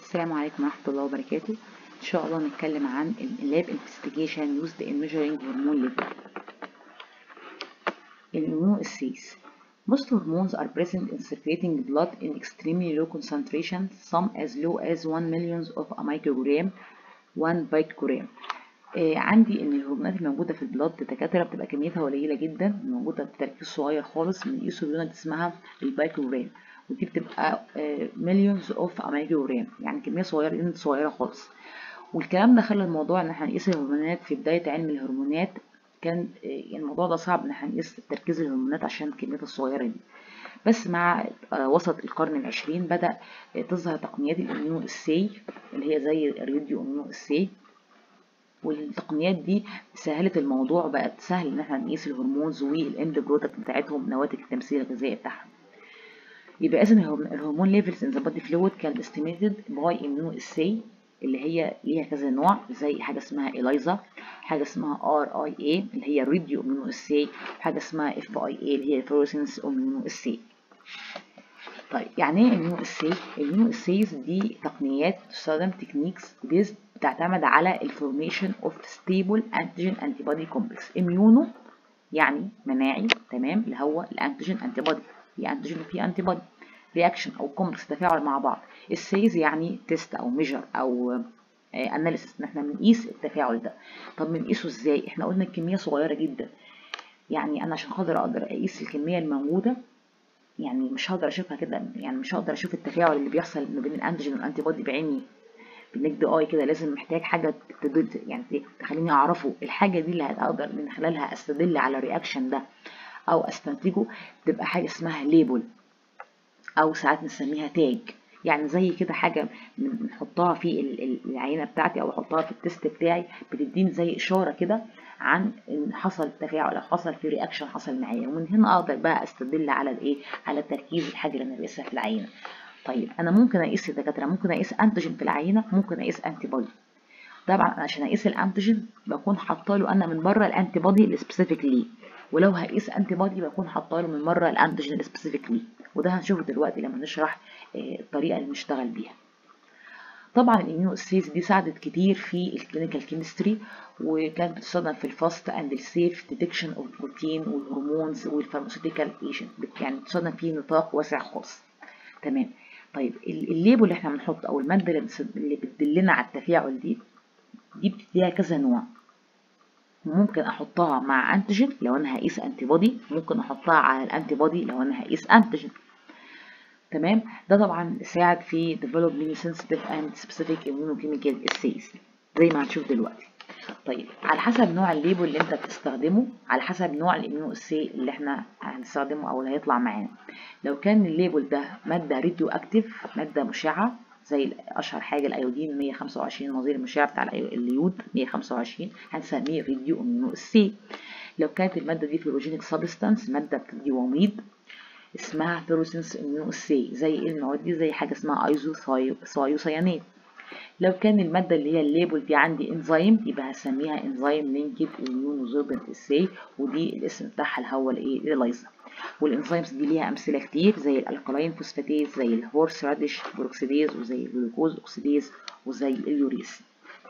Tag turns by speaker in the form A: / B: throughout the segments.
A: السلام عليكم ورحمة الله وبركاته إن شاء الله نتكلم عن ال Lab Investigation used in measuring hormone level Immunoassays Most hormones are present in circulating blood in extremely low concentration, some as low as 1 millions of a microgram 1 picogram آه عندي ان الهرمونات الموجوده في البلاد دكاتره بتبقى كميتها قليله جدا موجوده بتركيز صغير خالص بنقيسه بيونت اسمها البايكوجرام ودي بتبقى مليونز اوف مايكروجرام يعني كميه صغيره يونت صغيره خالص والكلام ده خلى الموضوع ان احنا نقيس الهرمونات في بدايه علم الهرمونات كان يعني الموضوع ده صعب ان احنا نقيس تركيز الهرمونات عشان كميتها الصغيره دي بس مع وسط القرن العشرين بدأ تظهر تقنيات الامينو اسي اللي هي زي الراديو امينو اسي والتقنيات دي سهلت الموضوع بقت سهل ان احنا نقيس الهرمونز والاند برودكت بتاعتهم نواتج التمثيل الغذائي بتاعهم يبقى اذا الهرمون ليفلز ان ذا بودي فلويد كان استيميتد باي امينو اسي اللي هي ليها كذا نوع زي حاجه اسمها اليزا حاجه اسمها ار اي اي اللي هي راديو امينو اسي حاجه اسمها اف اي اي اللي هي فلورسنس امينو اسي طيب يعني ايه امينو اسي الامينو اسيز دي تقنيات تستخدم تكنيكس بيزد بتعتمد على الفورميشن اوف ستيبل انتيجين انتي بودي كومبلكس اميونو يعني مناعي تمام اللي هو الانتيجين انتي بودي في انتيجين وفي انتي بودي رياكشن او كومبلكس تفاعل مع بعض السيز يعني تيست او ميجر او اناليسيس ان احنا بنقيس التفاعل ده طب بنقيسه ازاي احنا قلنا الكميه صغيره جدا يعني انا عشان خاطر اقدر اقيس الكميه الموجوده يعني مش هقدر اشوفها كده يعني مش هقدر اشوف التفاعل اللي بيحصل ما بين الانتيجين والانتي بودي بعيني بالنجد اي كده لازم محتاج حاجه تدل يعني تخليني اعرفه الحاجه دي اللي هقدر من خلالها استدل على الرياكشن ده او استنتجه تبقى حاجه اسمها ليبل او ساعات نسميها تاج يعني زي كده حاجه بنحطها في العينه بتاعتي او احطها في التست بتاعي بتديني زي اشاره كده عن ان حصل تفاعل او حصل في رياكشن حصل معايا ومن هنا اقدر بقى استدل على الايه على تركيز الحاجه اللي انا بقيسها في العينه طيب انا ممكن اقيس الدكاتره ممكن اقيس انتيجين في العينه ممكن اقيس انتي بودي طبعا عشان اقيس الانتيجين بكون حاطه له انا من بره الانتي بودي السبيسيفيك ليه ولو هقيس انتي بودي بكون حاطه له من بره الانتيجين السبيسيفيك ليه وده هنشوفه دلوقتي لما نشرح الطريقه اللي بنشتغل بيها طبعا الامينو اسيز دي ساعدت كتير في الكلينيكال كيمستري وكانت بتستخدم في الفاست اند السيف ديتكشن اوف بروتين والهرمونز والفارماسيوتيكال ايجنت يعني بتستخدم في نطاق واسع خاص تمام طيب الليبل اللي احنا بنحط او الماده اللي بتدلنا على التفاعل دي دي بتديها كذا نوع ممكن احطها مع انتيجين لو انا هقيس انتي بودي ممكن احطها على الانتي بودي لو انا هقيس انتيجين تمام ده طبعا ساعد في develop many sensitive and specific immunochemical assays زي ما هنشوف دلوقتي طيب على حسب نوع الليبل اللي انت بتستخدمه على حسب نوع الامينو اسي اللي احنا هنستخدمه او اللي هيطلع معانا لو كان الليبل ده ماده راديو اكتيف ماده مشعه زي اشهر حاجه الايودين 125 نظير المشع بتاع اليود 125 هنسميه راديو امينو اسي لو كانت الماده دي فيروجينيك سبستانس ماده بتدي وميض اسمها فيروسنس امينو اسي زي ايه المواد دي زي حاجه اسمها ايزو ثايوسيانات لو كان الماده اللي هي الليبل دي عندي انزيم يبقى هسميها انزيم لينكد اميونوزوربنت اسي ودي الاسم بتاعها اللي هو الايه الاليزا والانزيمز دي ليها امثله كتير زي الالكالاين فوسفاتيز زي الهورس راديش بروكسيديز وزي الجلوكوز اوكسيديز وزي اليوريس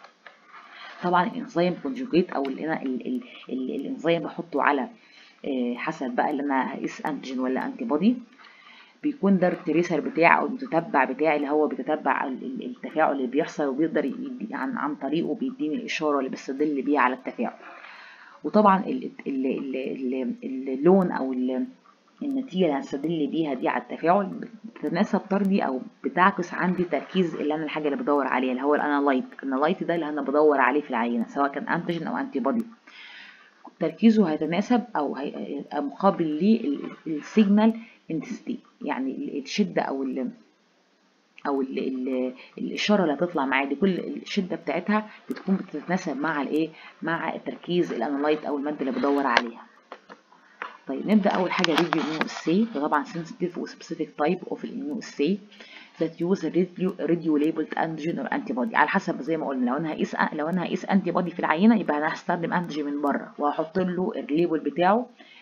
A: طبعا الانزيم كونجوجيت او اللي انا الانزيم بحطه على حسب بقى اللي انا هقيس انتيجين ولا انتي بودي بيكون ده التريسر بتاعي او المتتبع بتاعي اللي هو بيتتبع التفاعل اللي بيحصل وبيقدر يدي عن عن طريقه بيديني الاشاره اللي بستدل بيها على التفاعل وطبعا ال ال ال اللون او النتيجه اللي هنستدل بيها دي على التفاعل بتتناسب طردي او بتعكس عندي تركيز اللي انا الحاجه اللي بدور عليها اللي هو الانالايت الانالايت ده اللي انا بدور عليه في العينه سواء كان انتيجين او انتي بودي تركيزه هيتناسب او هيبقى مقابل للسيجنال انتستي يعني الشده او ال او ال ال الاشاره اللي هتطلع معايا دي كل الشده بتاعتها بتكون بتتناسب مع الايه مع التركيز الانالايت او الماده اللي بدور عليها طيب نبدا اول حاجه راديو امينو اسي طبعا sensitive وسبيسيفيك تايب اوف الامينو اسي that use a radio, radio labeled antigen or antibody على حسب زي ما قلنا لو انا هقيس لو انا هقيس انتي بودي في العينه يبقى انا هستخدم انتيجين من بره وهحط له الليبل بتاعه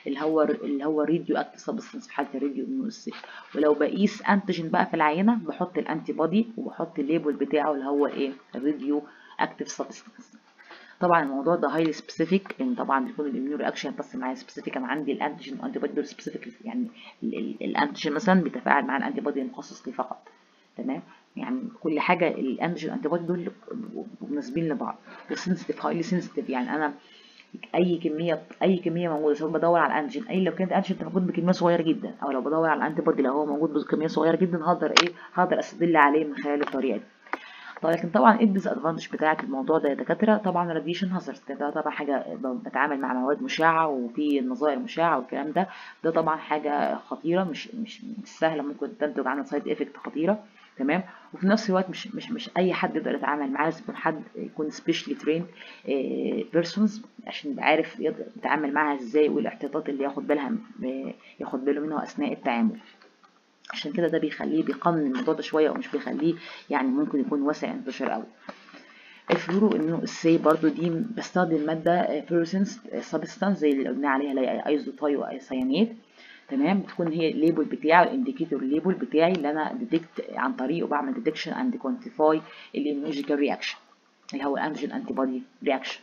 A: اللي هو اللي هو راديو اكتيف سبستانس في حاله الراديو اميونوسيس ولو بقيس انتيجين بقى في العينه بحط الانتي بودي وبحط الليبل بتاعه اللي هو ايه الراديو اكتيف سبستانس طبعا الموضوع ده هايلي سبيسيفيك لان طبعا بيكون الاميون رياكشن بس معايا سبيسيفيك انا عندي الانتيجين والانتي بودي دول سبيسيفيك يعني الانتيجين مثلا بيتفاعل مع الانتي بودي المخصص ليه فقط تمام يعني كل حاجه الانتيجين والانتي بودي دول مناسبين لبعض وسنسيتيف هايلي سنسيتيف يعني انا اي كميه اي كميه موجوده سواء بدور على الانتيجين اي لو كانت الانتيجين موجود بكميه صغيره جدا او لو بدور على الانتي بودي لو هو موجود بكميه صغيره جدا هقدر ايه هقدر استدل عليه من خلال الطريقه دي طيب لكن طبعا ايه الديس ادفانتج بتاعه الموضوع ده يا دكاتره طبعا راديشن هازارد ده طبعا حاجه بتعامل مع مواد مشعه وفي نظائر مشعه والكلام ده ده طبعا حاجه خطيره مش مش مش سهله ممكن تنتج عنها سايد افكت خطيره تمام وفي نفس الوقت مش مش مش اي حد يقدر يتعامل معاه لازم يكون حد يكون سبيشلي ترين بيرسونز عشان يبقى عارف يتعامل معاها ازاي والاحتياطات اللي ياخد بالها ياخد باله منها اثناء التعامل عشان كده ده بيخليه بيقنن الموضوع ده شويه ومش بيخليه يعني ممكن يكون واسع انتشار قوي الفلورو انه السي برضو دي بستخدم ماده فلورسنس سبستانس زي اللي قلنا عليها اللي هي ايزوتايو سيانيت تمام بتكون هي الليبل بتاعي الانديكيتور الليبل بتاعي اللي انا ديتكت عن طريقه بعمل ديتكشن اند كوانتيفاي الاميونولوجيكال رياكشن اللي هو الانتيجين انتي بودي رياكشن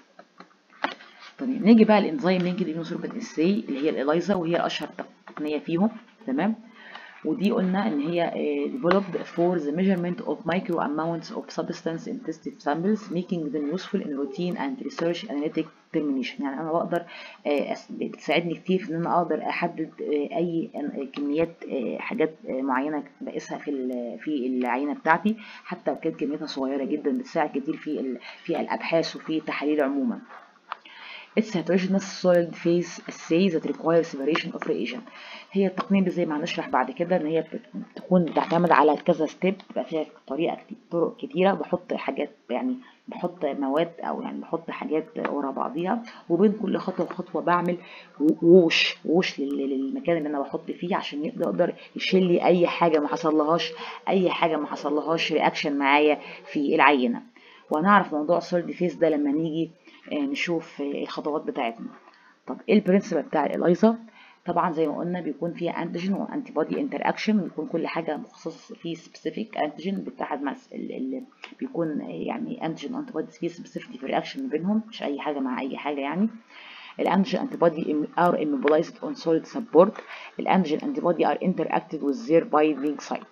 A: طيب نيجي بقى الانزيم لينكد اميونوسوربين اسي اللي هي الاليزا وهي اشهر تقنيه فيهم تمام ودي قلنا ان هي developed for the measurement of micro amounts of substance in tested samples making them useful in routine and research analytic determination يعني انا بقدر بتساعدني كتير في ان انا اقدر احدد اي كميات حاجات معينه بقيسها في في العينه بتاعتي حتى لو كانت كميتها صغيره جدا بتساعد كتير في في الابحاث وفي التحاليل عموما It's heterogeneous solid phase assay that requires separation of reagent. هي التقنية دي زي ما هنشرح بعد كده ان هي بتكون بتعتمد على كذا ستيب بيبقى فيها طريقة كتير طرق كتيرة بحط حاجات يعني بحط مواد او يعني بحط حاجات ورا بعضيها وبين كل خطوة وخطوة بعمل ووش ووش للمكان اللي انا بحط فيه عشان يقدر يشيل لي اي حاجة ما حصلهاش اي حاجة ما حصلهاش رياكشن معايا في العينة وهنعرف موضوع السولد فيس ده لما نيجي نشوف الخطوات بتاعتنا طب ايه البرنسبل بتاع الاليزا طبعا زي ما قلنا بيكون فيها انتيجين وانتي بودي انتر اكشن بيكون كل حاجه مخصص فيه سبيسيفيك انتيجين بيتحد مع اللي بيكون يعني انتيجين وانتي بودي فيه سبيسيفيك في رياكشن بينهم مش اي حاجه مع اي حاجه يعني الانتيجين انتي بودي are immobilized on solid support الانتيجين انتي بودي are interacted with their binding site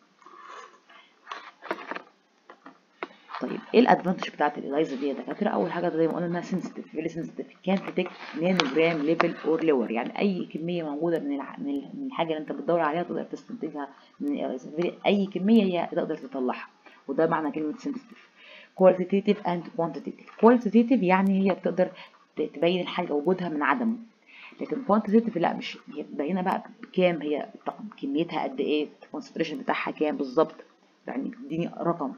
A: طيب ايه الادفانتج بتاعت الاليزا دي يا دكاتره اول حاجه زي ما قلنا انها سنسيتيف فيري سنسيتيف كان ديتكت نانو جرام ليفل اور لور يعني اي كميه موجوده من الع... من الحاجه اللي انت بتدور عليها تقدر تستنتجها من الاليزا اي كميه هي تقدر تطلعها وده معنى كلمه سنسيتيف كواليتيتيف اند كوانتيتيف كواليتيتيف يعني هي بتقدر تبين الحاجه وجودها من عدمه لكن كوانتيتيف لا مش هي باينه بقى بكام هي كميتها قد ايه الكونسنتريشن بتاعها كام بالظبط يعني اديني رقم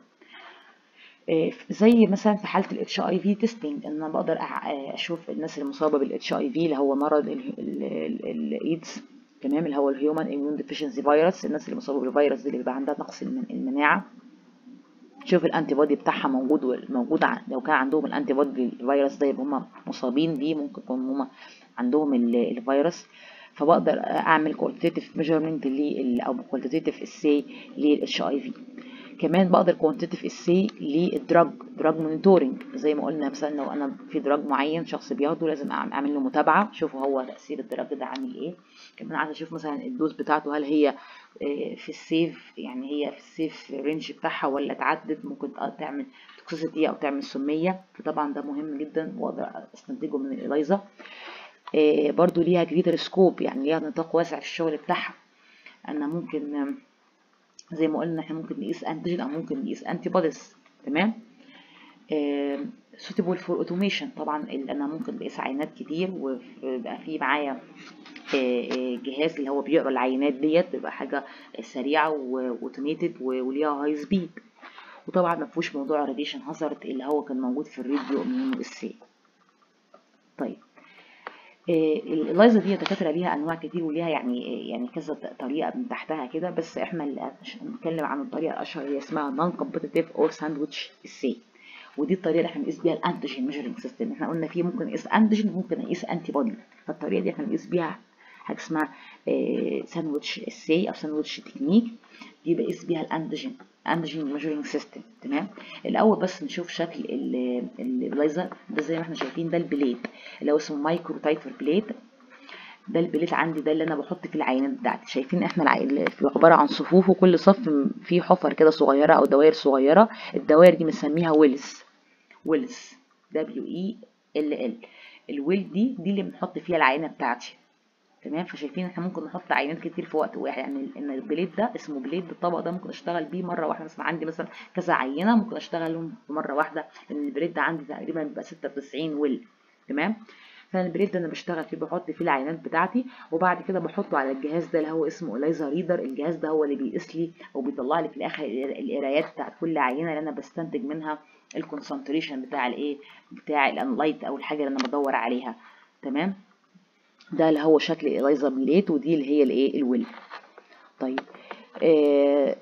A: زي مثلا في حاله الاتش اي في تيستنج ان انا بقدر اشوف الناس المصابه بالاتش اي في اللي هو مرض الايدز تمام اللي هو الهيومن اميون ديفيشنسي فيروس الناس اللي مصابه بالفيروس دي اللي بيبقى عندها نقص المناعه تشوف الانتي بودي بتاعها موجود موجود لو كان عندهم الانتي بودي الفيروس ده يبقى هم مصابين بيه ممكن يكون هم عندهم الفيروس فبقدر اعمل كواليتيف ميجرمنت او كواليتيف اسي للاتش اي في كمان بقدر كوانتيتيف اسي للدراج دراج مونيتورنج زي ما قلنا مثلا لو انا في دراج معين شخص بياخده لازم اعمل له متابعه اشوف هو تاثير الدراج ده عامل ايه كمان عايزه اشوف مثلا الدوز بتاعته هل هي في السيف يعني هي في السيف رينج بتاعها ولا اتعدد ممكن تعمل توكسيسيتي او تعمل سميه فطبعا ده مهم جدا واقدر استنتجه من الاليزا برضو ليها جريتر سكوب يعني ليها نطاق واسع في الشغل بتاعها انا ممكن زي ما قلنا احنا ممكن نقيس انتيجين او ممكن نقيس انتي بوديز تمام suitable for automation طبعا انا ممكن بقيس عينات كتير ويبقى في معايا جهاز اللي هو بيقرا العينات ديت بيبقى حاجه سريعه واوتوميتد وليها هاي سبيد وطبعا ما فيهوش موضوع راديشن هازارد اللي هو كان موجود في الراديو اميونو اسي طيب اللايزا دي دكاتره ليها انواع كتير وليها يعني يعني كذا طريقه من تحتها كده بس احنا اللي هنتكلم عن الطريقه الاشهر هي اسمها نون كومبتيتيف اور ساندويتش اسي ودي الطريقه اللي احنا بنقيس بيها الانتيجين ميجرنج سيستم احنا قلنا فيه ممكن نقيس انتيجين وممكن نقيس انتي بودي فالطريقه دي احنا بنقيس بيها حاجه اسمها ساندوتش اساي او ساندوتش تكنيك دي بقيس بيها الانتيجين انتيجين ميجرنج سيستم تمام الاول بس نشوف شكل الليزر ده زي ما احنا شايفين ده البليد اللي هو اسمه مايكرو تايتر بليد ده البليت عندي ده اللي انا بحط فيه العينات بتاعتي شايفين احنا عباره عن صفوف وكل صف فيه حفر كده صغيره او دوائر صغيره الدوائر دي بنسميها ويلز ويلز دبليو اي ال ال الويل دي دي اللي بنحط فيها العينه بتاعتي تمام فشايفين احنا ممكن نحط عينات كتير في وقت واحد يعني ان البليد ده اسمه بليد الطبق ده ممكن اشتغل بيه مره واحده مثلا عندي مثلا كذا عينه ممكن اشتغلهم مره واحده لان البليد ده عندي تقريبا بيبقى 96 ويل تمام فالبريد ده انا بشتغل فيه بحط فيه العينات بتاعتي وبعد كده بحطه على الجهاز ده اللي هو اسمه الايزا ريدر الجهاز ده هو اللي بيقيس لي او بيطلع لي في الاخر القرايات بتاعت كل عينه اللي انا بستنتج منها الكونسنتريشن بتاع الايه بتاع الانلايت او الحاجه اللي انا بدور عليها تمام ده اللي هو شكل الايزا بليت ودي اللي هي الايه الويل طيب آه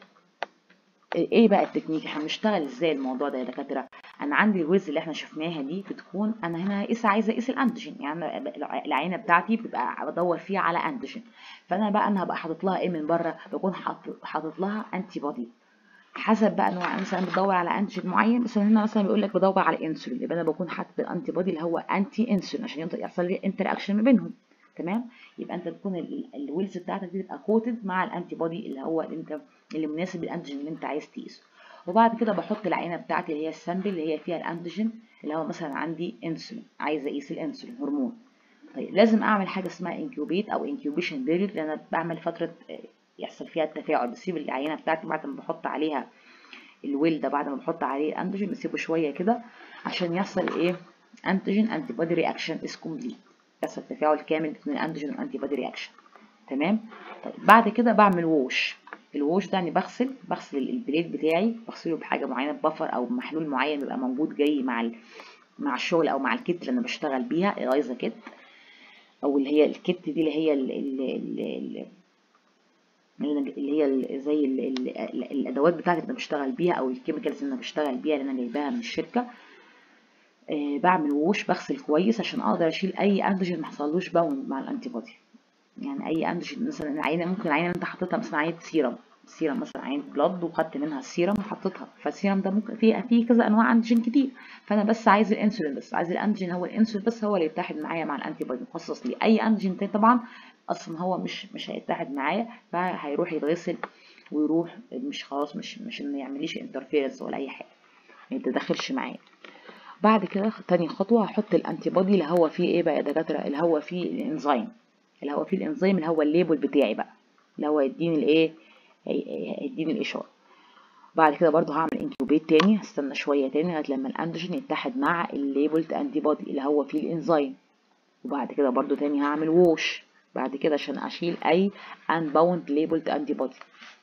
A: ايه بقى التكنيك احنا بنشتغل ازاي الموضوع ده يا دكاتره انا عندي الويز اللي احنا شفناها دي بتكون انا هنا قيس عايزه اقيس الانتيجين يعني العينه بتاعتي بتبقى بدور فيها على انتيجين فانا بقى انا هبقى حاطط لها ايه من بره بكون حاطط لها انتي بودي حسب بقى نوع مثلا بدور على انتيجين معين مثلا هنا مثلا بيقول لك بدور على انسولين يبقى انا بكون حاطط الانتي بودي اللي هو انتي انسولين عشان يحصل لي انتر اكشن ما بينهم تمام يبقى انت تكون الويلز بتاعتك دي تبقى كوتد مع الانتي بودي اللي هو اللي انت اللي مناسب للانتيجين اللي انت عايز تقيسه وبعد كده بحط العينه بتاعتي اللي هي السامبل اللي هي فيها الانتيجين اللي هو مثلا عندي انسولين عايزه اقيس الانسولين هرمون طيب لازم اعمل حاجه اسمها انكيوبيت او انكيوبيشن بيريود لان انا بعمل فتره يحصل فيها التفاعل بسيب العينه بتاعتي بعد ما بحط عليها الويل ده بعد ما بحط عليه الانتيجين بسيبه شويه كده عشان يحصل ايه انتيجين انتي بودي رياكشن از كومبليت يحصل تفاعل كامل بين الانتيجين والانتي بودي رياكشن تمام طيب بعد كده بعمل ووش الووش ده يعني بغسل بغسل البليد بتاعي بغسله بحاجه معينه بفر او محلول معين بيبقى موجود جاي مع ال... مع الشغل او مع الكت اللي انا بشتغل بيها الايزا كت او اللي هي الكت دي اللي هي ال ال ال اللي هي زي ال ال الادوات بتاعتي اللي انا بشتغل بيها او الكيميكالز اللي انا بشتغل بيها اللي انا جايباها من الشركه آه بعمل ووش بغسل كويس عشان اقدر اشيل اي انتيجين ما حصلوش باوند مع الانتي بودي يعني اي انتيجين مثلا العينه ممكن العينه اللي انت حطيتها مثلا عينه سيرم سيرم مثلا عينه بلاد وخدت منها السيرم وحطيتها فالسيرم ده ممكن فيه فيه كذا انواع انتيجين كتير فانا بس عايز الانسولين بس عايز الانتيجين هو الانسولين بس هو اللي يتحد معايا مع الانتي بودي مخصص لي اي انتيجين تاني طبعا اصلا هو مش مش هيتحد معايا فهيروح يتغسل ويروح مش خلاص مش مش ما يعمليش انترفيرنس ولا اي حاجه ما يتدخلش معايا بعد كده تاني خطوه هحط الانتي بودي اللي هو فيه ايه بقى يا دكاتره اللي هو فيه الانزيم اللي هو فيه الانزيم اللي هو الليبل بتاعي بقى اللي هو يديني الايه هيديني الاشاره بعد كده برضو هعمل انكيوبيت تاني هستنى شويه تاني لغايه لما الانتيجين يتحد مع الليبلد انتي بودي اللي هو فيه الانزيم وبعد كده برضو تاني هعمل ووش بعد كده عشان اشيل اي unbound labeled انتي بودي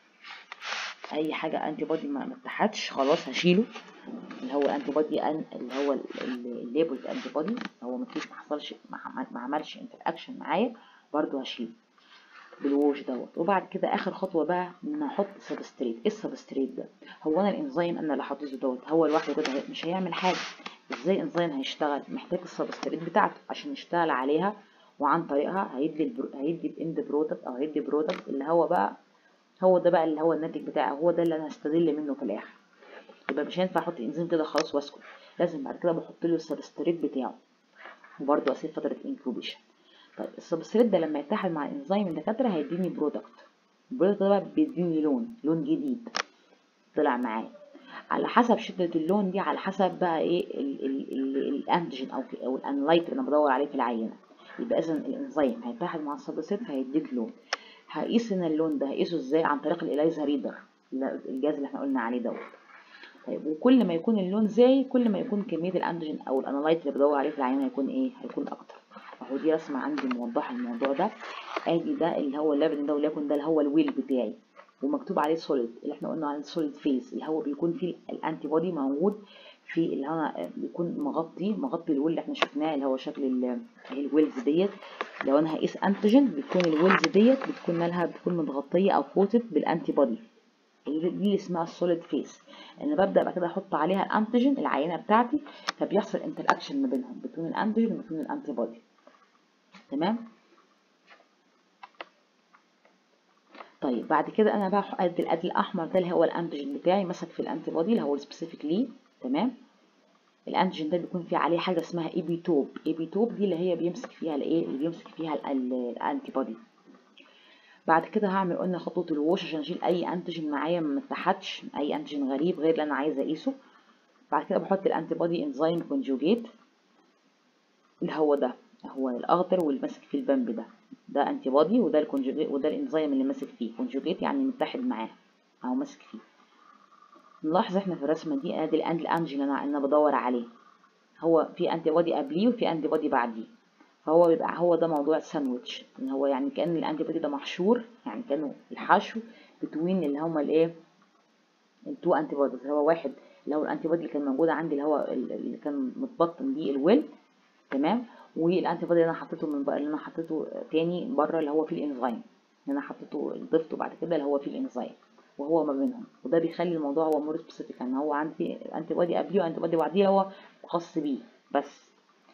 A: اي حاجه انتي بودي ما اتحدش خلاص هشيله اللي هو انتي بودي ان اللي هو الليبلد انتي بودي هو ما فيش ما حصلش ما عملش انتر اكشن معايا برضو هشيله بالووش دوت وبعد كده اخر خطوه بقى ان احط سبستريت ايه السبستريت ده هو انا الانزيم انا اللي حطيته دوت هو لوحده كده مش هيعمل حاجه ازاي الانزيم هيشتغل محتاج السبستريت بتاعته عشان يشتغل عليها وعن طريقها هيدي البرو... هيدي الاند برودكت او هيدي برودكت اللي هو بقى هو ده بقى اللي هو الناتج بتاعه هو ده اللي انا هستدل منه في الاخر يبقى مش هينفع احط انزيم كده خلاص واسكت لازم بعد كده بحط له السبستريت بتاعه وبرده اسيب فتره انكوبيشن طيب السبستريت ده لما يتحد مع الانزيم الدكاتره هيديني برودكت البرودكت ده بقى بيديني لون لون جديد طلع معايا على حسب شدة اللون دي على حسب بقى ايه الانتيجين او او الانلايت اللي انا بدور عليه في العينه يبقى اذا الانزيم هيتحد مع السبستريت فهيديك لون هقيس هنا اللون ده هقيسه ازاي عن طريق الالايزا ريدر الجهاز اللي احنا قلنا عليه دوت طيب وكل ما يكون اللون زي كل ما يكون كميه الانتيجين او الانلايت اللي بدور عليه في العينه هيكون ايه هيكون اكتر اهو دي رسمه عندي موضحه الموضوع ده ادي ده اللي هو اللبن ده وليكن ده اللي هو الويل بتاعي ومكتوب عليه سوليد اللي احنا قلنا عليه سوليد فيز اللي هو بيكون فيه الانتي بودي موجود في اللي هو بيكون مغطي مغطي الويل اللي احنا شفناه اللي هو شكل الويلز ديت لو انا هقيس انتيجين بتكون الويلز ديت بتكون مالها بتكون متغطيه او كوتد بالانتي بودي دي اللي اسمها السوليد فيس انا ببدا بعد كده احط عليها الانتيجين العينه بتاعتي فبيحصل انتر اكشن ما بينهم بين الانتيجين وبين الانتي بودي تمام طيب بعد كده انا بقى ادي القد الاحمر ده اللي هو الانتيجين بتاعي مسك في الانتي بودي اللي هو السبيسيفيك ليه تمام الانتيجين ده بيكون فيه عليه حاجه اسمها ايبيتوب ايبيتوب دي اللي هي بيمسك فيها الايه اللي بيمسك فيها الانتي بودي بعد كده هعمل قلنا خطوه الوش عشان اشيل اي انتيجين معايا ما اتحدش اي انتيجين غريب غير اللي انا عايزه اقيسه بعد كده بحط الانتي بودي انزيم كونجوجيت اللي هو ده هو الاخضر واللي ماسك فيه البامب ده ده انتي بودي وده الكونجوجيت وده الانزيم اللي ماسك فيه كونجوجيت يعني متحد معاه او ماسك فيه نلاحظ احنا في الرسمه دي ادي الانجين انا انا بدور عليه هو في انتي بودي قبليه وفي انتي بودي بعديه فهو بيبقى هو ده موضوع الساندوتش ان هو يعني كان الانتي بودي ده محشور يعني كانوا الحشو بتوين اللي هما الايه التو انتي بوديز هو واحد اللي هو الانتي بودي اللي كان موجود عندي اللي هو اللي كان متبطن بيه الويل تمام والانتي بودي اللي انا حطيته من بقى اللي انا حطيته تاني بره اللي هو فيه الانزيم اللي انا حطيته ضفته بعد كده اللي هو فيه الانزيم وهو ما بينهم وده بيخلي الموضوع هو مور سبيسيفيك ان هو عندي انتي بودي قبليه وانتي بودي بعديه هو خاص بيه بس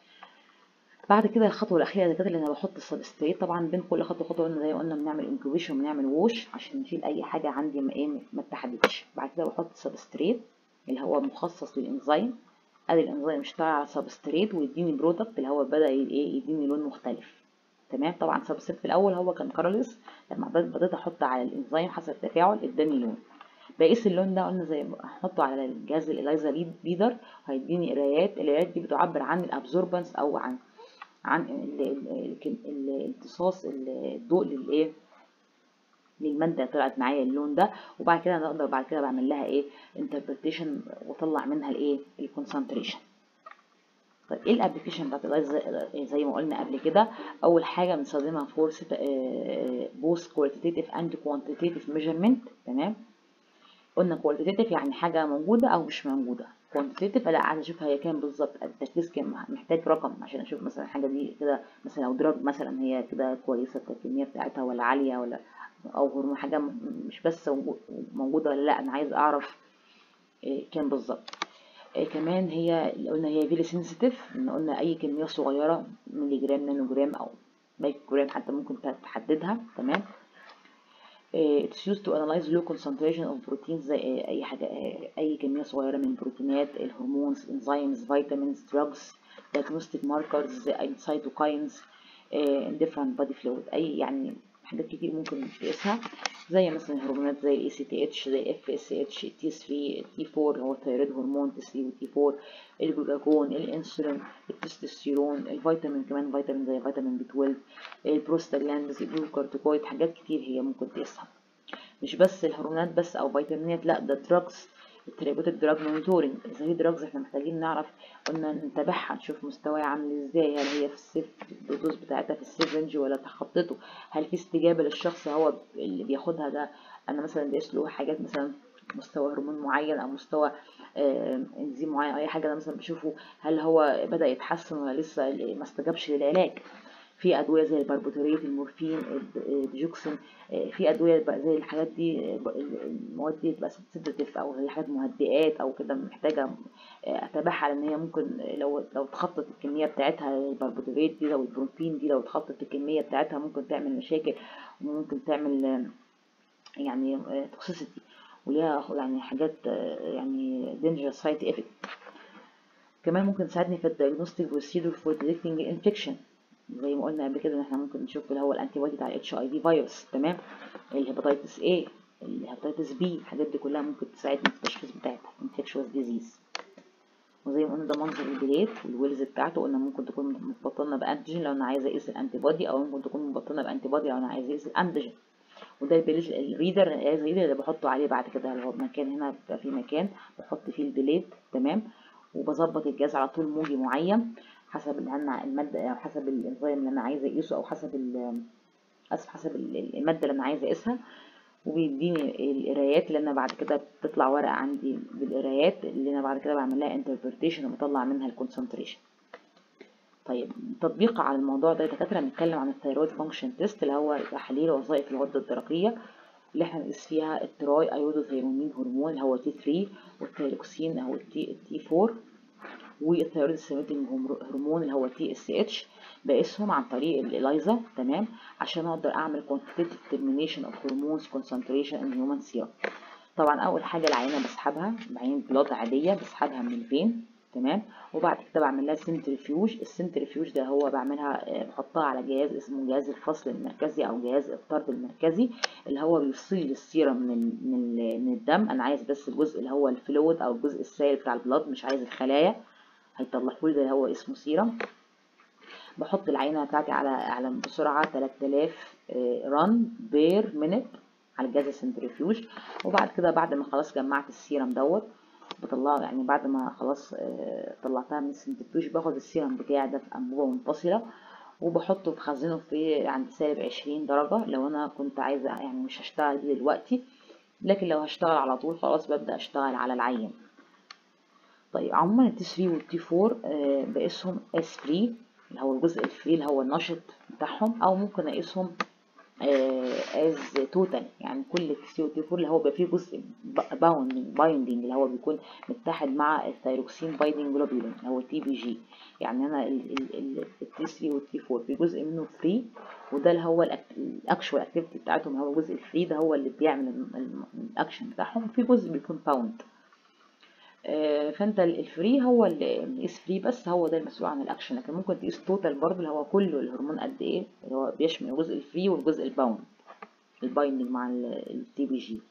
A: بعد كده الخطوه الاخيره ده كده اللي انا بحط السبستريت طبعا بين كل خطوه وخطوه قلنا زي ما قلنا بنعمل انكوبيشن وبنعمل ووش عشان نشيل اي حاجه عندي ما ايه ما اتحدتش بعد كده بحط السبستريت اللي هو مخصص للانزيم ادي الانزيم اشتغل على سبستريت ويديني برودكت اللي هو بدا ايه يديني لون مختلف تمام طبعا سبستريت في الاول هو كان كارلس لما بدات احط على الانزيم حسب التفاعل اداني لون بقيس اللون ده قلنا زي احطه على الجهاز الاليزا بيدر هيديني قرايات القرايات دي بتعبر عن الابزوربنس او عن عن الامتصاص الضوء للايه للمادة اللي طلعت معايا اللون ده وبعد كده انا اقدر بعد كده بعمل لها ايه انتربريتيشن واطلع منها الايه الكونسنتريشن طيب ايه الابلكيشن بتاعت زي ما قلنا قبل كده اول حاجه بنستخدمها فور بوث كواليتيتيف اند كوانتيتيف ميجرمنت تمام قلنا كواليتيتيف يعني حاجه موجوده او مش موجوده كوانتيتيف لا عايزه اشوف هي كام بالظبط التركيز كام محتاج رقم عشان اشوف مثلا الحاجه دي كده مثلا لو دراج مثلا هي كده كويسه الكميه بتاعتها ولا عاليه ولا او هرمون حاجه مش بس موجوده ولا لا انا عايز اعرف كام بالظبط كمان هي قلنا هي فيري سنسيتيف ان قلنا اي كميه صغيره ملي جرام نانو جرام او مايكرو جرام حتى ممكن تحددها تمام it's used to analyze low concentration of proteins زي اي حاجه اي كميه صغيره من البروتينات الهرمونز enzymes vitamins drugs diagnostic markers زي cytokines different body fluid اي يعني حاجات كتير ممكن تقيسها زي مثلا الهرمونات زي الاي سي تي اتش زي الاف اس اتش تي 3 تي 4 هو الثيرويد هرمون تي 3 وتي 4 الجلوكاجون الانسولين التستوستيرون الفيتامين كمان فيتامين زي فيتامين بي 12 البروستاجلاندز الجلوكورتيكويد حاجات كتير هي ممكن تقيسها مش بس الهرمونات بس او فيتامينات لا ده دراجز الثيرابيوتيك دراج مونيتورنج اذا هي دراجز احنا محتاجين نعرف قلنا نتابعها نشوف مستواها عامل ازاي هل هي في السيف الدوز بتاعتها في السيف رينج ولا تخطته هل في استجابه للشخص هو اللي بياخدها ده انا مثلا بقيس له حاجات مثلا مستوى هرمون معين او مستوى آه انزيم معين او اي حاجه انا مثلا بشوفه هل هو بدا يتحسن ولا لسه ما استجابش للعلاج في ادويه زي الباربيتوريت المورفين الديجوكسين في ادويه بقى زي الحاجات دي المواد دي بتبقى سيداتيف او هي حاجات مهدئات او كده محتاجه اتابعها لان هي ممكن لو لو اتخطت الكميه بتاعتها الباربيتوريت دي لو البروتين دي لو اتخطت الكميه بتاعتها ممكن تعمل مشاكل وممكن تعمل يعني توكسيسيتي وليها يعني حاجات يعني dangerous side effect كمان ممكن تساعدني في الديagnostic procedure for detecting infection زي ما قلنا قبل كده ان احنا ممكن نشوف اللي هو الانتي بودي بتاع الاتش اي في فيروس تمام الهيباتيتس اي الهيباتيتس بي الحاجات دي كلها ممكن تساعدنا في التشخيص بتاعتها انفكشوس ديزيز وزي ما قلنا ده منظر البليت والويلز بتاعته قلنا ممكن تكون متبطنه بانتيجين لو انا عايزه اقيس الانتي بودي او ممكن تكون متبطنه بانتي بودي لو انا عايزه اقيس الانتيجين وده البليت الريدر الريدر اللي بحطه عليه بعد كده اللي هو مكان هنا بيبقى في مكان بحط فيه البليت تمام وبظبط الجهاز على طول موجي معين حسب اللي انا الماده او حسب الانزيم اللي انا عايزه اقيسه او حسب اسف حسب الماده اللي انا عايزه اقيسها وبيديني القرايات اللي انا بعد كده بتطلع ورقه عندي بالقرايات اللي انا بعد كده بعمل لها انتربريتيشن وبطلع منها الكونسنتريشن طيب تطبيق على الموضوع ده دكاتره بنتكلم عن الثيرويد فانكشن تيست اللي هو تحليل وظائف الغده الدرقيه اللي احنا بنقيس فيها التراي ايودوثيرونين هرمون اللي هو تي 3 والثيروكسين او التي تي 4 والثيرويد ستيميوليتنج هرمون اللي هو تي اس اتش بقيسهم عن طريق الإلايزا تمام عشان اقدر اعمل quantitative determination of hormones concentration in human serum طبعا اول حاجه العينه بسحبها بعين بلاد عاديه بسحبها من الفين تمام وبعد كده بعمل لها سنترفيوج السنترفيوج ده هو بعملها بحطها على جهاز اسمه جهاز الفصل المركزي او جهاز الطرد المركزي اللي هو بيفصل السيرم من ال من, ال من الدم انا عايز بس الجزء اللي هو الفلويد او الجزء السائل بتاع البلاد مش عايز الخلايا هيطلعوا لي ده اللي هو اسمه سيرم بحط العينه بتاعتي على على بسرعه 3000 رن بير مينت على الجهاز السنترفيوج وبعد كده بعد ما خلاص جمعت السيرم دوت بطلعه يعني بعد ما خلاص طلعتها من السنترفيوج باخد السيرم بتاعي ده في انبوبه منفصله وبحطه بخزنه في عند سالب عشرين درجة لو انا كنت عايزة يعني مش هشتغل بيه دلوقتي لكن لو هشتغل على طول خلاص ببدأ اشتغل على العين طيب عموما التي 3 والتي 4 بقيسهم اس فري اللي هو الجزء الفري اللي هو النشط بتاعهم او ممكن اقيسهم از توتال يعني كل تي والتي 4 اللي هو بيبقى فيه جزء باوندنج بايندنج اللي هو بيكون متحد مع الثيروكسين بايندنج جلوبولين اللي هو تي بي جي يعني انا التي 3 والتي 4 في جزء منه فري وده اللي هو الاكشوال اكتيفيتي بتاعتهم هو الجزء الفري ده هو اللي بيعمل الاكشن بتاعهم وفي جزء بيكون باوند فانت الفري هو اللي بنقيس فري بس هو ده المسؤول عن الاكشن لكن ممكن تقيس توتال برضه اللي هو كله الهرمون قد ايه اللي هو بيشمل الجزء الفري والجزء الباوند البايندنج مع التي بي جي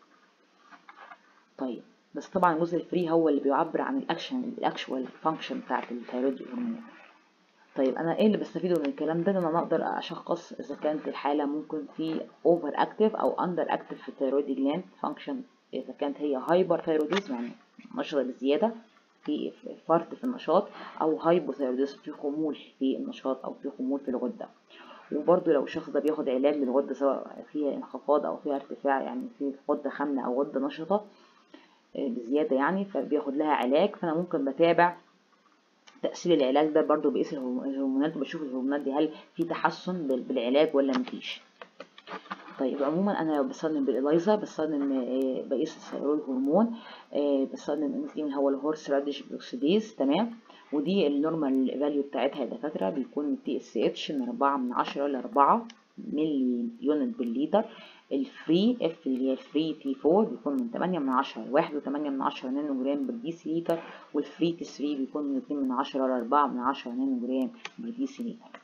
A: طيب بس طبعا الجزء الفري هو اللي بيعبر عن الاكشن الاكشوال فانكشن بتاعت الثيرويد هرمون طيب انا ايه اللي بستفيده من الكلام ده ان انا اقدر اشخص اذا كانت الحاله ممكن في اوفر اكتف او اندر اكتف في الثيرويد جلاند فانكشن اذا كانت هي هايبر ثيروديزم يعني نشطة بزيادة في فرط في النشاط أو هايبوثيروديزم في خمول في النشاط أو في خمول في الغدة وبرده لو الشخص ده بياخد علاج للغدة سواء فيها انخفاض أو فيها ارتفاع يعني في غدة خامنة أو غدة نشطة بزيادة يعني فبياخد لها علاج فأنا ممكن بتابع تأثير العلاج ده برضو بقيس الهرمونات وبشوف الهرمونات دي هل في تحسن بالعلاج ولا مفيش طيب عموما انا بستخدم بالإلايزا بستخدم بقيس الثيرويد هرمون بستخدم انزيم اللي هو الهورس راديش بروكسيديز تمام ودي النورمال فاليو بتاعتها يا دكاتره بيكون التي اس اتش من أربعة من عشرة لأربعة ملي يونت بالليتر الفري اف اللي هي الفري تي 4 بيكون من 8 من 10 ل 1 و8 من 10 نانو جرام بالديسي لتر والفري تي 3 بيكون من 2 من 10 ل 4 من 10 نانو جرام بالديسي لتر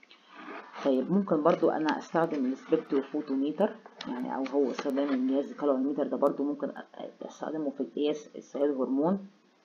A: طيب ممكن برضو انا استخدم السبكتروفوتوميتر يعني او هو استخدام الجهاز الكالوريميتر ده برضو ممكن استخدمه في قياس الثيرويد هرمون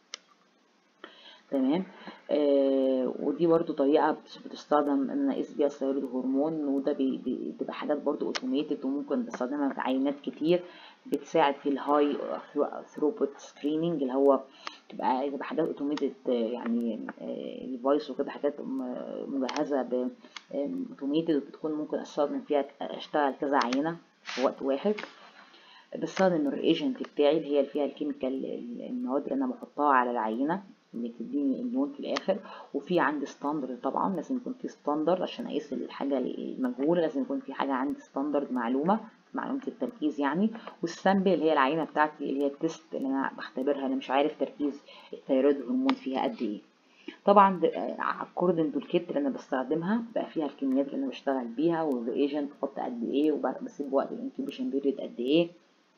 A: تمام آه ودي برضو طريقة بتستخدم ان انا اقيس بيها الثيرويد هرمون وده بتبقى حاجات برضو اوتوميتد وممكن بستخدمها في عينات كتير بتساعد في الهاي ثروبوت سكريننج اللي هو تبقى تبقى حاجات اوتوميتد يعني ديفايس وكده حاجات مجهزة ب اوتوميتد وبتكون ممكن استخدم فيها اشتغل كذا عينة في وقت واحد بستخدم الريجنت بتاعي اللي هي اللي فيها الكيميكال المواد اللي انا بحطها على العينة اللي بتديني اللون في الاخر وفي عندي ستاندرد طبعا لازم يكون في ستاندرد عشان اقيس الحاجه المجهوله لازم يكون في حاجه عندي ستاندرد معلومه معلومه التركيز يعني والسامبل اللي هي العينه بتاعتي اللي هي التست اللي انا بختبرها انا مش عارف تركيز الثيرويد هرمون فيها قد ايه طبعا اكوردنج تو الكيت اللي انا بستخدمها بقى فيها الكميات اللي انا بشتغل بيها والريجنت بحط قد ايه وبسيب وقت الانكيوبيشن بيريد قد ايه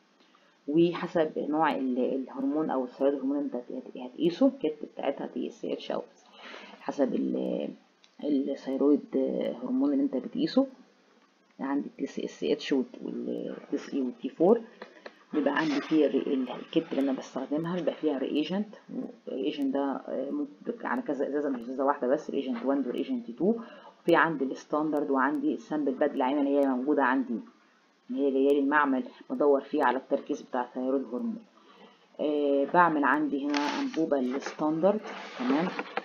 A: وحسب نوع الهرمون او الثيرويد هرمون انت هتقيسه الكت بتاعتها تي اس اتش او حسب الثيرويد هرمون اللي انت بتقيسه عندي التي سي اس اتش والتي 3 والتي 4 بيبقى عندي فيه الكت اللي انا بستخدمها بيبقى فيها ريجنت الريجنت ده ممكن على كذا ازازه مش ازازه واحده بس ريجنت 1 وريجنت 2 وفي عندي الستاندرد وعندي السامبل باد العينه اللي هي موجوده عندي اللي هي جايه لي المعمل بدور فيه على التركيز بتاع الثيرويد هرمون أه بعمل عندي هنا انبوبه الستاندرد تمام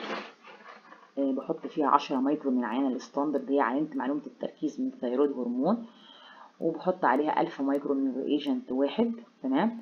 A: أه بحط فيها عشرة مايكرو من العينه الستاندرد هي عينه معلومه التركيز من الثيرويد هرمون وبحط عليها ألف مايكرو من الريجنت واحد تمام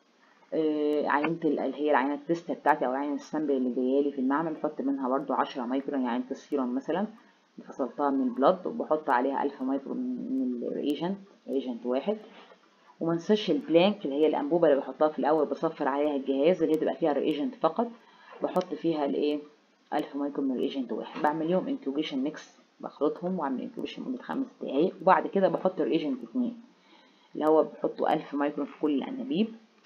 A: أه عينة اللي هي العينة التست بتاعتي أو العينة السامبل اللي جايالي في المعمل بحط منها برضو عشرة مايكرو يعني عينة السيرم مثلا فصلتها من البلد وبحط عليها ألف مايكرو من الريجنت ريجنت واحد ومنساش البلانك اللي هي الأنبوبة اللي بحطها في الأول بصفر عليها الجهاز اللي هي تبقى فيها الريجنت فقط بحط فيها الايه 1000 مايكرو من الايجنت واحد بعمل لهم انكوبيشن ميكس بخلطهم واعمل انكوبيشن مدة خمس دقايق وبعد كده بحط الايجنت اتنين اللي هو بحطه 1000 مايكرو في كل الانابيب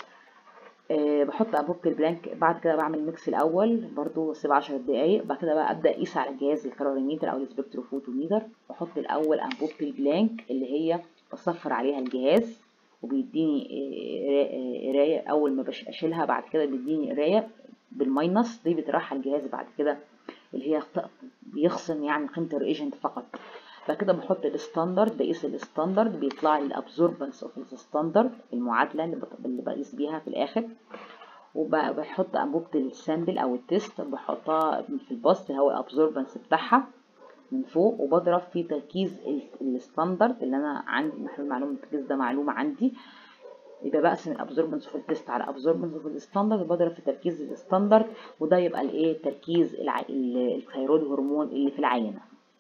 A: أه بحط انبوبة البلانك بعد كده بعمل ميكس الاول برضو اسيب 10 دقايق بعد كده بقى ابدا اقيس على جهاز الكالوريميتر او السبكتروفوتوميتر واحط الاول انبوبة البلانك اللي هي بصفر عليها الجهاز وبيديني قرايه اول ما اشيلها بعد كده بيديني قرايه بالماينس دي بتريح الجهاز بعد كده اللي هي بيخصم يعني قيمه الريجنت فقط بعد كده بحط الستاندرد بقيس الستاندرد بيطلع لي الابزوربنس اوف الستاندرد المعادله اللي, اللي بقيس بيها في الاخر وبحط انبوبه السامبل او التيست بحطها في الباص اللي هو الابزوربنس بتاعها من فوق وبضرب في تركيز الستاندرد اللي انا عندي محلول معلومه التركيز ده معلومه عندي يبقى بقسم الابزوربنس في التيست على ابزوربنس في الستاندرد بضرب في تركيز الستاندرد وده يبقى الايه تركيز الثيرويد هرمون اللي في العينه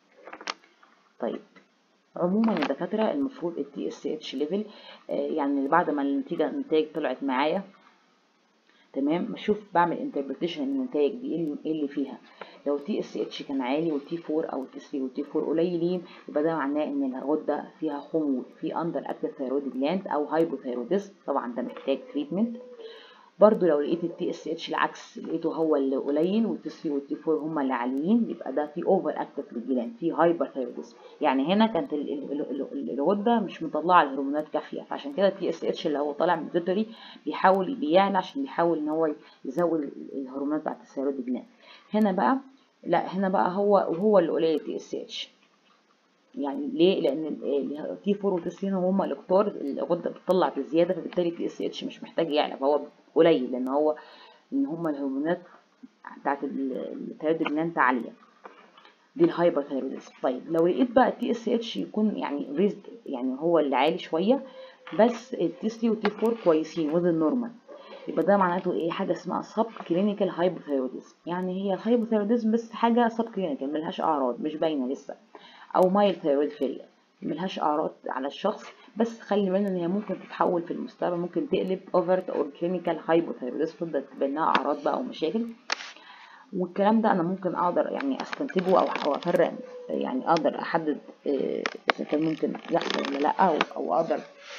A: طيب عموما يا دكاتره المفروض التي اس اتش ليفل يعني بعد ما النتيجه النتائج طلعت معايا تمام بشوف بعمل انتربريتيشن للنتائج دي ايه اللي فيها لو تي اس اتش كان عالي والتي 4 او التي 3 والتي 4 قليلين يبقى ده معناه ان الغده فيها خمول في اندر اكتف ثيرويد جلاند او هايبوثيروديزم طبعا ده محتاج تريتمنت برضو لو لقيت التي اس اتش العكس لقيته هو اللي قليل والتي 3 والتي 4 هما اللي عاليين يبقى ده في اوفر اكتف للجلاند في هايبرثيروديزم يعني هنا كانت الغده مش مطلعه الهرمونات كافيه فعشان كده التي اس اتش اللي هو طالع من الدوتري بيحاول بيعلى عشان بيحاول ان هو يزود الهرمونات بتاعت الثيرويد جلاند هنا بقى لا هنا بقى هو وهو اللي قليل التي اس اتش يعني ليه لان التي 4 والتي 3 هما الاكتار الغده بتطلع بزياده فبالتالي التي اس اتش مش محتاج يعلى فهو قليل لان هو ان هما الهرمونات بتاعت الثيرويد جلاند عاليه دي الهايبرثيروديزم طيب لو لقيت بقى التي اس اتش يكون يعني ريزد يعني هو اللي عالي شويه بس التي 3 والتي 4 كويسين وذ النورمال يبقى ده معناته ايه حاجه اسمها سب كلينيكال هايبوثيروديزم يعني هي الهايبوثيروديزم بس حاجه سب كلينيكال ملهاش اعراض مش باينه لسه او مايل ثيرويد فيلير ملهاش اعراض على الشخص بس خلي بالنا ان هي ممكن تتحول في المستقبل ممكن تقلب اوفرت او كلينيكال هايبوثيروديزم تفضل تبان لها اعراض بقى ومشاكل والكلام ده انا ممكن اقدر يعني استنتجه او او افرق يعني اقدر احدد اذا كان ممكن يحصل ولا لا او, أو اقدر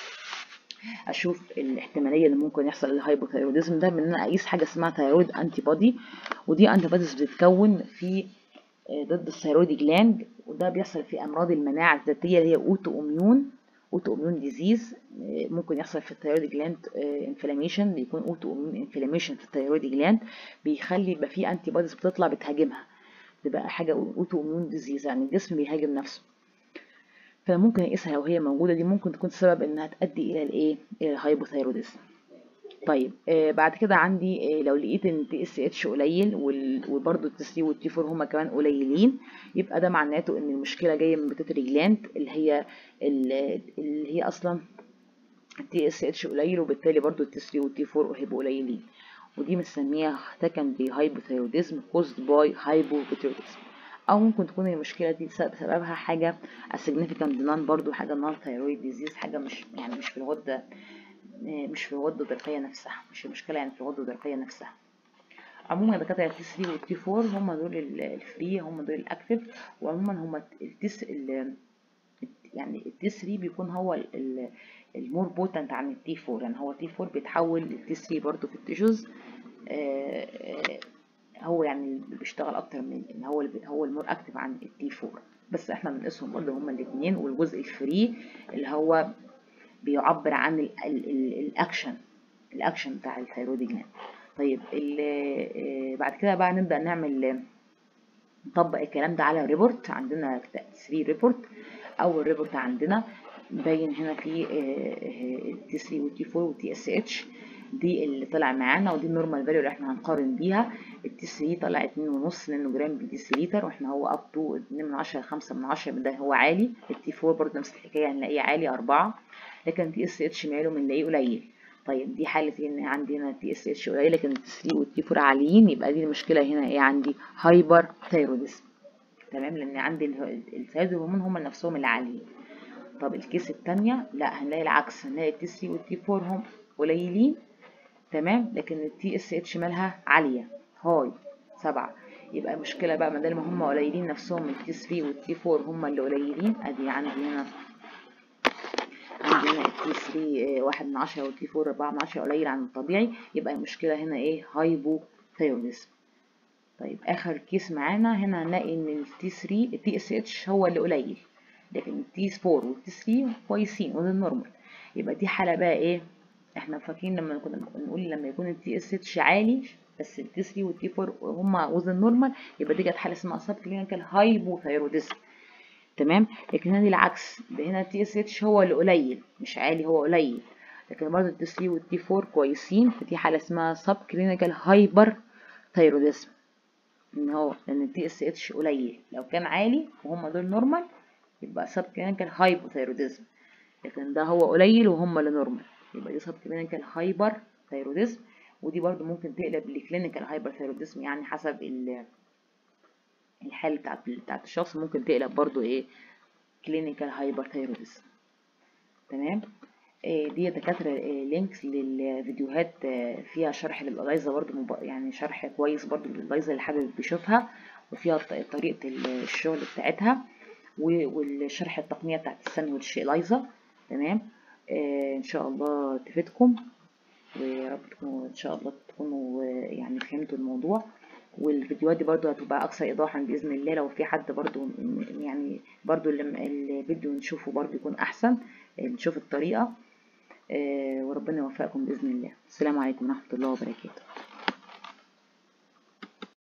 A: اشوف الاحتماليه اللي ممكن يحصل للهايبوثيروديزم ده من ان انا اقيس حاجه اسمها ثيرويد انتي بودي ودي انتي بوديز بتتكون في ضد الثيرويد جلاند وده بيحصل في امراض المناعه الذاتيه اللي هي اوتو اميون اوتو اميون ديزيز ممكن يحصل في الثيرويد جلاند انفلاميشن بيكون اوتو اميون انفلاميشن في الثيرويد جلاند بيخلي يبقى في انتي بوديز بتطلع بتهاجمها تبقى حاجه اوتو اميون ديزيز يعني الجسم بيهاجم نفسه فانا ممكن اقيسها لو هي موجوده دي ممكن تكون سبب انها تؤدي الى الايه الى الهايبوثيروديزم طيب آه بعد كده عندي آه لو لقيت ان تي اس اتش قليل وبرده التي 3 والتي 4 هما كمان قليلين يبقى ده معناته ان المشكله جايه من بيتوتري جلاند اللي هي اللي هي اصلا التي اس اتش قليل وبالتالي برده التي 3 والتي 4 هيبقوا قليلين ودي بنسميها secondary hypothyroidism caused by hypothyroidism او ممكن تكون المشكله دي سببها حاجه significant non برضو حاجه non thyroid disease حاجه مش يعني مش في الغده مش في الغده الدرقيه نفسها مش المشكله يعني في الغده الدرقيه نفسها عموما دكاتره التي 3 والتي 4 هم دول الفري هم دول الاكتف وعموما هم التس يعني التي 3 بيكون هو المور بوتنت عن التي 4 يعني هو التي 4 بيتحول للتي 3 برضو في التيشوز هو يعني بيشتغل اكتر من ان هو هو المور اكتف عن التي 4 بس احنا بنقيسهم برضه هما الاثنين والجزء الفري اللي هو بيعبر عن ال ال ال الاكشن الاكشن بتاع الثيرويد جلاند طيب بعد كده بقى نبدا نعمل نطبق الكلام ده على ريبورت عندنا 3 ريبورت اول ريبورت عندنا باين هنا في تي 3 والتي 4 والتي اس اتش دي اللي طلع معانا ودي النورمال فاليو اللي احنا هنقارن بيها التي 3 طلع 2.5 نانو جرام بي دي لتر واحنا هو اب تو 2 من 10 5 من 10 ده هو عالي التي 4 برضه نفس الحكايه هنلاقيه عالي 4 لكن تي اس اتش ماله بنلاقيه قليل طيب دي حالة ان عندي هنا تي اس اتش قليل لكن التي 3 والتي 4 عاليين يبقى دي المشكلة هنا ايه عندي هايبر ثيروديزم تمام لان عندي الثيرويد هرمون هم نفسهم اللي عاليين طب الكيس التانية لا هنلاقي العكس هنلاقي التي 3 والتي 4 هم قليلين تمام لكن التي اس اتش مالها عالية هاي سبعة يبقى مشكلة بقى ما دام هم قليلين نفسهم التي 3 والتي 4 هم اللي قليلين ادي عندي هنا عندي هنا التي 3 واحد من عشرة والتي 4 أربعة من عشرة قليل عن الطبيعي يبقى المشكلة هنا ايه هايبوثايروديزم طيب اخر كيس معانا هنا هنلاقي ان التي 3 التي اس اتش هو اللي قليل لكن التي 4 والتي 3 كويسين وده النورمال يبقى دي حالة بقى ايه احنا فاكرين لما كنا بنقول لما يكون التي اس اتش عالي بس التي 3 والتي 4 هما وزن نورمال يبقى دي كانت حاله اسمها سب كلينيكال هايبوثايروديزم تمام لكن هنا العكس ده هنا التي اس اتش هو اللي قليل مش عالي هو قليل لكن برضه التي 3 والتي 4 كويسين فدي حاله اسمها سب كلينيكال هايبر ثايروديزم ان هو لان التي اس اتش قليل لو كان عالي وهم دول نورمال يبقى سب كلينيكال هايبوثايروديزم لكن ده هو قليل وهم اللي نورمال يبقى دي سب كلينيكال هايبر ثايروديزم ودي برضو ممكن تقلب لكلينيكال هايبرثايروديزم يعني حسب الحالة بتاعت بتاعت الشخص ممكن تقلب برضو ايه كلينيكال هايبرثايروديزم تمام إيه دي دكاترة إيه لينكس للفيديوهات فيها شرح للألايزا برضو يعني شرح كويس برضو للألايزا اللي حابب يشوفها وفيها طريقة الشغل بتاعتها والشرح التقنية بتاعت الساندوتش إلايزا تمام إيه إن شاء الله تفيدكم ويا رب تكونوا ان شاء الله تكونوا يعني فهمتوا الموضوع والفيديوهات دي برضو هتبقى اكثر ايضاحا باذن الله لو في حد برضو يعني برضو الفيديو نشوفه برضو يكون احسن نشوف الطريقه وربنا يوفقكم باذن الله السلام عليكم ورحمه الله وبركاته